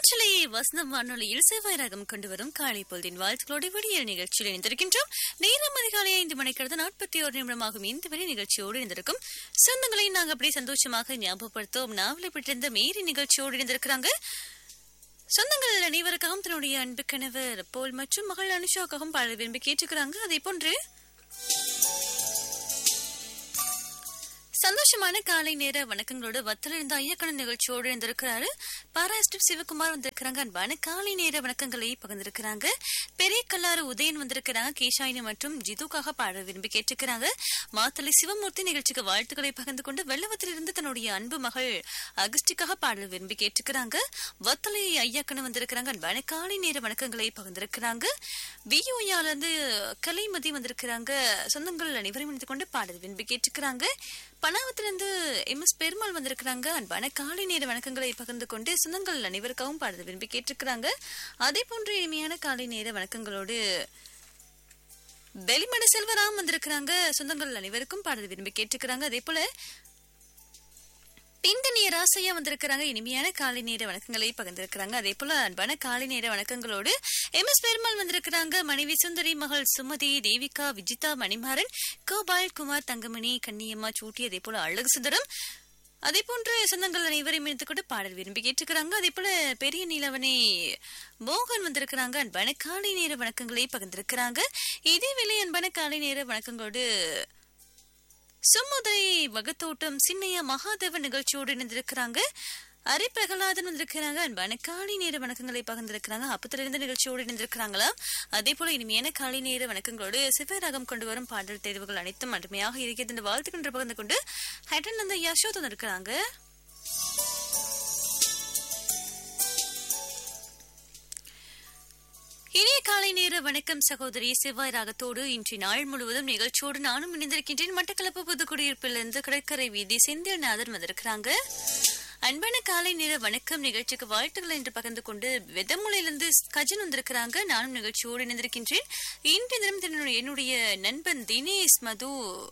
காற்றலையை வசந்தம் வானொலியில் செவ்வாய் ராகம் கொண்டு வரும் காலை பொழுதின் வாழ்த்துக்களோடு விடியல் நிகழ்ச்சியில் இணைந்திருக்கின்றோம் நேரம் அதிகாலை ஐந்து மணிக்கிறது நாற்பத்தி ஒரு நிமிடமாகும் இந்த வரை நிகழ்ச்சியோடு இணைந்திருக்கும் சொந்தங்களை நாங்கள் அப்படியே சந்தோஷமாக ஞாபகப்படுத்தோம் நாவலை பெற்றிருந்த மேரி நிகழ்ச்சியோடு இணைந்திருக்கிறாங்க சொந்தங்கள் அனைவருக்காகவும் தன்னுடைய அன்பு கணவர் போல் மற்றும் மகள் அனுஷாவுக்காகவும் பாட விரும்பி கேட்டுக்கிறாங்க அதே போன்று சந்தோஷமான காலை நேர வணக்கங்களோடு வத்தல இருந்த ஐயக்கணன் நிகழ்ச்சியோடு இருந்திருக்கிறாரு பாராஸ்டிப் சிவகுமார் வந்திருக்கிறாங்க அன்பான காலை நேர வணக்கங்களை பகிர்ந்திருக்கிறாங்க பெரிய கல்லாறு உதயன் வந்திருக்கிறாங்க கேஷாயினி மற்றும் ஜிதுக்காக பாட விரும்பி கேட்டுக்கிறாங்க மாத்தலை சிவமூர்த்தி நிகழ்ச்சிக்கு வாழ்த்துக்களை பகிர்ந்து கொண்டு வெள்ளவத்திலிருந்து தன்னுடைய அன்பு மகள் அகஸ்டிக்காக பாடல் விரும்பி கேட்டுக்கிறாங்க வத்தலை ஐயாக்கணன் வந்திருக்கிறாங்க அன்பான காலை நேர வணக்கங்களை பகிர்ந்திருக்கிறாங்க வியூயால இருந்து கலைமதி வந்திருக்கிறாங்க சொந்தங்கள் அனைவரும் இணைந்து கொண்டு பாடல் விரும்பி கேட்டுக்கிறாங்க பனாவத்திலிருந்து எம் எஸ் பெருமாள் வந்திருக்கிறாங்க அன்பான காலை நேர வணக்கங்களை பகிர்ந்து கொண்டு சொந்தங்கள் அனைவருக்காகவும் பாடல் விரும்பி கேட்டிருக்கிறாங்க அதே போன்று இனிமையான காலை நேர வணக்கங்களோடு வெளிமட செல்வராம் வந்திருக்கிறாங்க சொந்தங்கள் அனைவருக்கும் பாடல் விரும்பி கேட்டுக்கிறாங்க அதே போல பிந்தனிய ராசையா வந்திருக்கிறாங்க இனிமையான காலை நேர வணக்கங்களை பகிர்ந்திருக்கிறாங்க அதே போல அன்பான காலை நேர வணக்கங்களோடு எம் எஸ் பெருமாள் வந்திருக்கிறாங்க மனைவி சுந்தரி மகள் சுமதி தேவிகா விஜிதா மணிமாறன் கோபால் குமார் தங்கமணி கன்னியம்மா சூட்டி அதே போல அழகு சுந்தரம் அதே போன்று சொந்தங்கள் அனைவரையும் எடுத்துக்கொண்டு பாடல் விரும்பி கேட்டுக்கிறாங்க அதே போல பெரிய நீலவனை மோகன் வந்திருக்கிறாங்க அன்பான காலை நேர வணக்கங்களை பகிர்ந்திருக்கிறாங்க இதே வேளை அன்பான காலை நேர வணக்கங்களோடு சும்முதை வகத்தோட்டம் சின்னையா மகாதேவன் நிகழ்ச்சியோடு இணைந்திருக்கிறாங்க அரை பிரகலாதன் வந்திருக்கிறாங்க அன்பான காலை நேர வணக்கங்களை பகிர்ந்திருக்கிறாங்க அப்பத்துல இருந்து நிகழ்ச்சியோடு இணைந்திருக்கிறாங்களா அதே போல இனிமையான காலை நேர வணக்கங்களோடு சிவராகம் கொண்டு வரும் பாடல் தேர்வுகள் அனைத்தும் அருமையாக இருக்கிறது என்று வாழ்த்துக்கின்ற பகிர்ந்து கொண்டு ஹைட்டன் அந்த யசோதன் இருக்கிறாங்க இனிய காலை நேர வணக்கம் சகோதரி செவ்வாய் ராகத்தோடு இன்று நாள் முழுவதும் நிகழ்ச்சியோடு நானும் இணைந்திருக்கின்றேன் மட்டக்களப்பு புதுக்குடியிருப்பிலிருந்து கடற்கரை வீதி செந்தில்நாதன் வந்திருக்கிறாங்க அன்பான காலை நேர வணக்கம் நிகழ்ச்சிக்கு வாழ்த்துக்கள் என்று பகிர்ந்து கொண்டு வெதமுலையிலிருந்து கஜன் வந்திருக்கிறாங்க நானும் நிகழ்ச்சியோடு இணைந்திருக்கின்றேன் இன்றைய தினம் தன்னுடைய- என்னுடைய நண்பன் தினேஷ் மது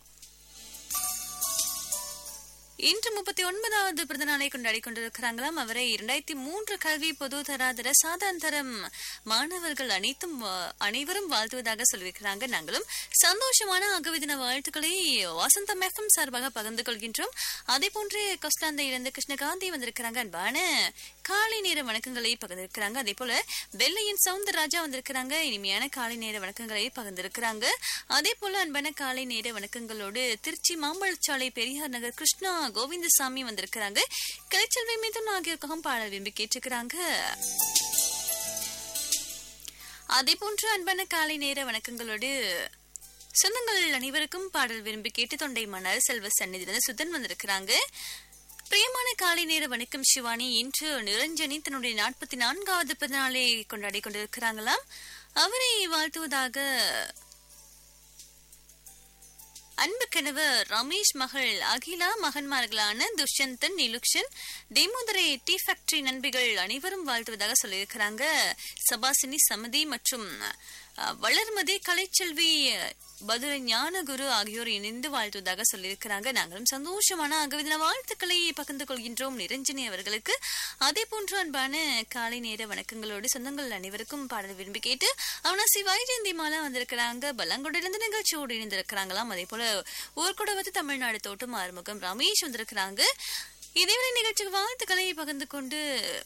இன்று முப்பத்தி ஒன்பதாவது பிறந்த நாளை கொண்டாடி கொண்டிருக்கிறாங்களாம் அவரை இரண்டாயிரத்தி மூன்று கல்வி பொது தராதர சாதாரண தரம் மாணவர்கள் அனைத்தும் வா- அனைவரும் வாழ்த்துவதாக சொல்லியிருக்கிறாங்க நாங்களும் சந்தோஷமான அகவிதின வாழ்த்துக்களை வசந்த மேகம் சார்பாக பகிர்ந்து கொள்கின்றோம் அதே போன்று கொஸ்டாந்தையிலிருந்து கிருஷ்ணகாந்தி வந்திருக்கிறாங்க அன்பான காலை நேர வணக்கங்களை பகிர்ந்திருக்கிறாங்க அதே போல வெள்ளையின் சவுந்தரராஜா வந்திருக்கிறாங்க இனிமையான காலை நேர வணக்கங்களை பகிர்ந்திருக்கிறாங்க அதே போல அன்பான காலை நேர வணக்கங்களோடு திருச்சி மாம்பழச்சாலை பெரியார் நகர் கிருஷ்ணா கோவிந்தசாமி வந்திருக்கிறாங்க கலைச்செல்வி மீதும் ஆகியோருக்காகவும் பாடல் விரும்பி கேட்டுக்கிறாங்க அதே போன்று அன்பான காலை நேர வணக்கங்களோடு சொந்தங்கள் அனைவருக்கும் பாடல் விரும்பி கேட்டு தொண்டை மணல் செல்வ சந்நிதியிலிருந்து சுதன் வந்திருக்கிறாங்க பிரியமான காலை நேர வணக்கம் சிவானி இன்று நிரஞ்சனி தன்னுடைய நாற்பத்தி நான்காவது பிறந்தநாளை கொண்டாடி கொண்டிருக்கிறாங்களாம் அவரை வாழ்த்துவதாக அன்பு கணவர் ரமேஷ் மகள் அகிலா மகன்மார்களான துஷ்யந்தன் நிலுக்ஷன் தேமோதரை டீ ஃபேக்டரி நண்பிகள் அனைவரும் வாழ்த்துவதாக சொல்லியிருக்கிறாங்க சபாசினி சமதி மற்றும் அஹ், வளர்மதி கலைச்செல்வி பதுரை ஞானகுரு ஆகியோர் இணைந்து வாழ்த்துவதாக சொல்லியிருக்கிறாங்க நாங்களும் சந்தோஷமான அகவிதின வாழ்த்துக்களை பகிர்ந்து கொள்கின்றோம் நிரஞ்சனி அவர்களுக்கு அதே போன்று அன்பான காலை நேர வணக்கங்களோடு சொந்தங்கள் அனைவருக்கும் பாடல் விரும்பி கேட்டு அவனா சிவாய் ஜெயந்தி மாலா வந்திருக்கிறாங்க பல்லாங்குடியிலிருந்து நிகழ்ச்சியோடு இணைந்திருக்கிறாங்களாம் அதே போல ஊர்கூடவது தமிழ்நாடு தோட்டம் ஆறுமுகம் ரமேஷ் வந்திருக்கிறாங்க இதேவரை நிகழ்ச்சிக்கு வாழ்த்துக்களை பகிர்ந்து கொண்டு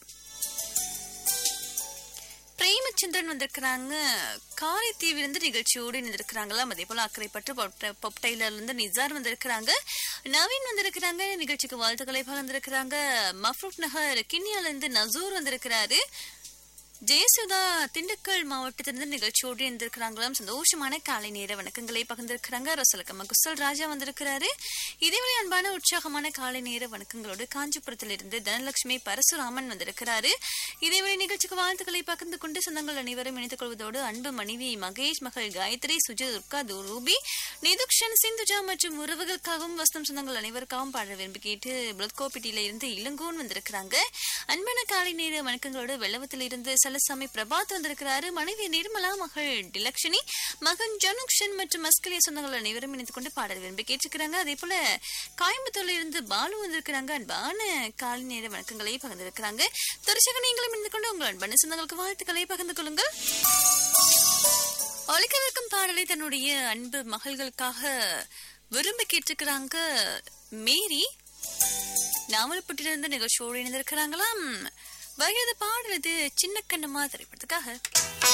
பிரேமச்சந்திரன் வந்திருக்கிறாங்க காரைத்தீவிலிருந்து நிகழ்ச்சியோடு இணைந்திருக்கிறாங்களாம் அதே போல அக்கறைப்பட்டு பொப்டைல இருந்து நிசார் வந்திருக்கிறாங்க நவீன் வந்திருக்கிறாங்க நிகழ்ச்சிக்கு வாழ்த்துக்களை பகிர்ந்திருக்கிறாங்க மஃப்ரூப் நகர் கிண்ணியால இருந்து நசூர் வந்திருக்கிறாரு ஜெயசுதா திண்டுக்கல் மாவட்டத்திலிருந்து நிகழ்ச்சியோடு இருந்திருக்கிறாங்களாம் சந்தோஷமான காலை நேர வணக்கங்களை பகிர்ந்திருக்கிறாங்க ரசலக்கம்மா குசல் ராஜா வந்திருக்கிறாரு இதேவரை அன்பான உற்சாகமான காலை நேர வணக்கங்களோடு காஞ்சிபுரத்திலிருந்து தனலட்சுமி பரசுராமன் வந்திருக்கிறாரு இதேவரை நிகழ்ச்சிக்கு வாழ்த்துக்களை பகிர்ந்து கொண்டு சொந்தங்கள் அனைவரும் இணைத்துக் கொள்வதோடு அன்பு மனைவி மகேஷ் மகள் காயத்ரி சுஜித் துர்கா ரூபி நிதுக்ஷன் சிந்துஜா மற்றும் உறவுகளுக்காகவும் வசனம் சொந்தங்கள் அனைவருக்காகவும் பாட விரும்பி கேட்டு புளத்கோப்பிட்டியில இருந்து இளங்கோன் வந்திருக்கிறாங்க அன்பான காலை நேர வணக்கங்களோடு வெள்ளவத்தில் இருந்து சலசாமி பிரபாத் வந்திருக்கிறாரு மனைவி நிர்மலா மகள் டிலக்ஷனி மகன் ஜனுக்ஷன் மற்றும் மஸ்கலிய சொந்தங்கள் அனைவரும் இணைந்து கொண்டு பாடல் விரும்பி கேட்டிருக்கிறாங்க அதே போல கோயம்புத்தூர்ல இருந்து பாலு வந்திருக்கிறாங்க அன்பான காலை நேர வணக்கங்களை பகிர்ந்திருக்கிறாங்க தொடர்ச்சியாக நீங்களும் இணைந்து கொண்டு உங்கள் அன்பான சொந்தங்களுக்கு வாழ்த்துக்களை பகிர்ந்து கொள்ளுங்கள் ஒழிக்கவிருக்கும் பாடலை தன்னுடைய அன்பு மகள்களுக்காக விரும்பி கேட்டிருக்கிறாங்க மேரி நாவல்பட்டிலிருந்து நிகழ்ச்சியோடு இணைந்திருக்கிறாங்களாம் வயது பாடல் இது சின்ன கண்ணமா திரைப்படத்துக்காக